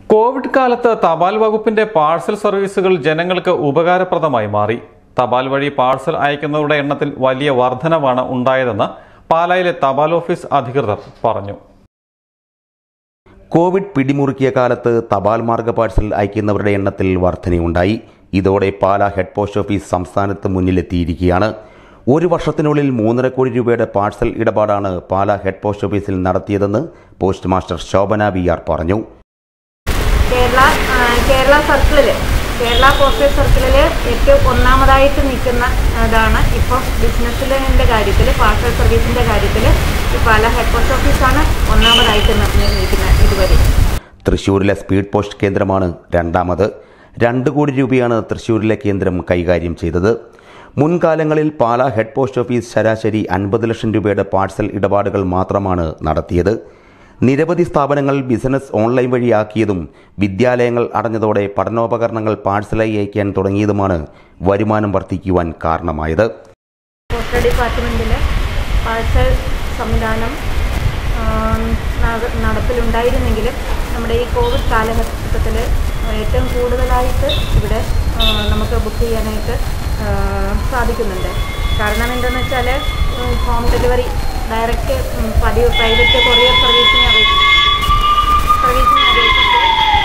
Covid കാലത്ത് തപാൽ വകുപ്പിന്റെ പാഴ്സൽ സർവീസുകൾ ജനങ്ങൾക്ക് ഉപകാരപ്രദമായി മാറി തപാൽ വഴി പാഴ്സൽ അയക്കുന്നവരുടെ എണ്ണത്തിൽ വലിയ വർധനവാണ് ഉണ്ടായതെന്ന് പാലായിലെ തപാൽ ഓഫീസ് അധികൃതർ പറഞ്ഞു കോവിഡ് പിടിമുറുക്കിയ കാലത്ത് തപാൽ മാർഗ പാഴ്സൽ അയക്കുന്നവരുടെ എണ്ണത്തിൽ വർധനയുണ്ടായി ഇതോടെ പാല ഹെഡ് പോസ്റ്റ് ഓഫീസ് സംസ്ഥാനത്ത് മുന്നിലെത്തിയിരിക്കുകയാണ് ഒരു വർഷത്തിനുള്ളിൽ മൂന്നര കോടി രൂപയുടെ പാഴ്സൽ ഇടപാടാണ് പാല ഹെഡ് പോസ്റ്റ് ഓഫീസിൽ നടത്തിയതെന്ന് post master Shobhana V R പറഞ്ഞു കേരള ആ, കേരള സർക്കിളിൽ കേരള പോസ്റ്റൽ സർക്കിളിൽ ഏറ്റവും ഒന്നാമതായിട്ട് നിൽക്കുന്ന ഇതാണ് ഇപ്പോൾ ബിസിനസ്സിൻ്റെ കാര്യത്തിൽ പാർസൽ സർവീസിൻ്റെ കാര്യത്തിൽ ഈ പാല ഹെഡ് പോസ്റ്റ് ഓഫീസാണ് ഒന്നാമതായിട്ട് നി- നിൽക്കുന്നത് ഇതുവരെ തൃശൂരിലെ സ്പീഡ് പോസ്റ്റ് കേന്ദ്രമാണ് രണ്ടാമത് രണ്ട് കോടി രൂപയാണ് തൃശൂരിലെ കേന്ദ്രം കൈകാര്യം ചെയ്തത് മുൻകാലങ്ങളിൽ പാല ഹെഡ് പോസ്റ്റ് ഓഫീസ് ശരാശരി അൻപത് ലക്ഷം രൂപയുടെ പാഴ്സൽ ഇടപാടുകൾ മാത്രമാണ് നടത്തിയത് നിരവധി സ്ഥാപനങ്ങൾ ബിസിനസ് ഓൺലൈൻ വഴിയാക്കിയതും വിദ്യാലയങ്ങൾ അടഞ്ഞതോടെ പഠനോപകരണങ്ങൾ പാഴ്സലായി അയക്കാൻ തുടങ്ങിയതുമാണ് വരുമാനം വർദ്ധിക്കുവാൻ കാരണമായത് പോസ്റ്റൽ ഡിപ്പാർട്ട്മെൻറ്റിൽ പാഴ്സൽ സംവിധാനം ആം, നട- നടപ്പിലുണ്ടായിരുന്നെങ്കിലും നമ്മുടെ ഈ കോവിഡ് കാലഘട്ടത്തിൽ ഏറ്റവും കൂടുതലായിട്ട് ഇവിടെ ആ, നമുക്ക് ബുക്ക് ചെയ്യാനായിട്ട് ആ, സാധിക്കുന്നുണ്ട് കാരണം എന്താണെന്ന് വെച്ചാൽ ഹോം ഡെലിവറി ഡയറക്റ്റ് ഉം, പതിവ് പ്രൈവറ്റ് കൊറിയർ സർവീസിനെ അപേക്ഷിച്ച് സർവീസിനെ അപേക്ഷിച്ച്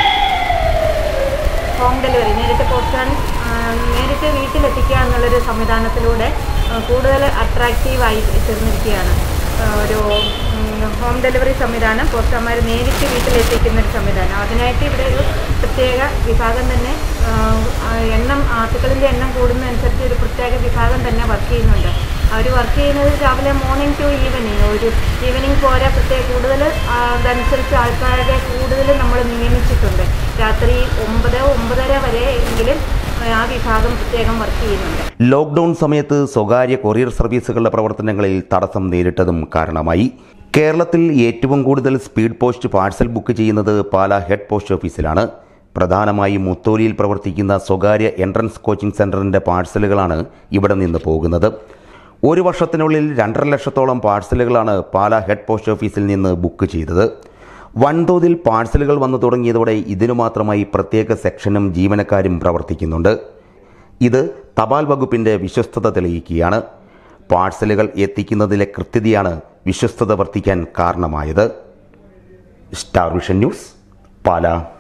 ഹോം ഡെലിവറി നേരിട്ട് പോസ്റ്റൽ നേരിട്ട് വീട്ടിലെത്തിക്കുക എന്നുള്ളൊരു സംവിധാനത്തിലൂടെ ആ, കൂടുതൽ അട്രാക്റ്റീവായി തീർന്നിരിക്കുകയാണ് ആ, ഒരു ഉം, ഹോം ഡെലിവറി സംവിധാനം പോസ്റ്റർമാർ നേരിട്ട് വീട്ടിലെത്തിക്കുന്ന ഒരു സംവിധാനം അതിനായിട്ട് ഇവിടെ ഒരു പ്രത്യേക വിഭാഗം തന്നെ ആ, ആ, എണ്ണം ആർട്ടിക്കളിൻ്റെ എണ്ണം കൂടുന്നതനുസരിച്ച് ഒരു പ്രത്യേക വിഭാഗം തന്നെ വർക്ക് ചെയ്യുന്നുണ്ട് അവർ വർക്ക് ചെയ്യുന്നത് രാവിലെ മോർണിംഗ് ടു ഈവനിങ് ഒരു ഈവനിങ് പോരാ പ്രത്യേക കൂടുതൽ ആ, അതനുസരിച്ച് ആൾക്കാരെ കൂടുതൽ നമ്മൾ നിയമിച്ചിട്ടുണ്ട് രാത്രി ഒമ്പത് ഒമ്പതര വരെ എങ്കിലും ആ വിഭാഗം പ്രത്യേകം വർക്ക് ചെയ്യുന്നുണ്ട് ലോക്ക്ഡൌൺ സമയത്ത് സ്വകാര്യ കൊറിയർ സർവീസുകളുടെ പ്രവർത്തനങ്ങളിൽ തടസ്സം നേരിട്ടതും കാരണമായി കേരളത്തിൽ ഏറ്റവും കൂടുതൽ സ്പീഡ് പോസ്റ്റ് പാഴ്സൽ ബുക്ക് ചെയ്യുന്നത് പാല ഹെഡ് പോസ്റ്റ് ഓഫീസിലാണ് പ്രധാനമായും മുത്തോലിയിൽ പ്രവർത്തിക്കുന്ന സ്വകാര്യ എൻട്രൻസ് കോച്ചിംഗ് സെന്ററിന്റെ പാഴ്സലുകളാണ് ഇവിടെ നിന്ന് പോകുന്നത് ഒരു വർഷത്തിനുള്ളിൽ രണ്ടര ലക്ഷത്തോളം പാഴ്സലുകളാണ് പാല ഹെഡ് പോസ്റ്റ് ഓഫീസിൽ നിന്ന് ബുക്ക് ചെയ്തത് വൻതോതിൽ പാഴ്സലുകൾ വന്നു തുടങ്ങിയതോടെ ഇതിനു മാത്രമായി പ്രത്യേക സെക്ഷനും ജീവനക്കാരും പ്രവർത്തിക്കുന്നുണ്ട് ഇത് തപാൽ വകുപ്പിന്റെ വിശ്വസ്തത തെളിയിക്കുകയാണ് പാഴ്സലുകൾ എത്തിക്കുന്നതിലെ കൃത്യതയാണ് വിശ്വസ്തത വർദ്ധിക്കാൻ കാരണമായത് സ്റ്റാർ വിഷൻ ന്യൂസ് പാല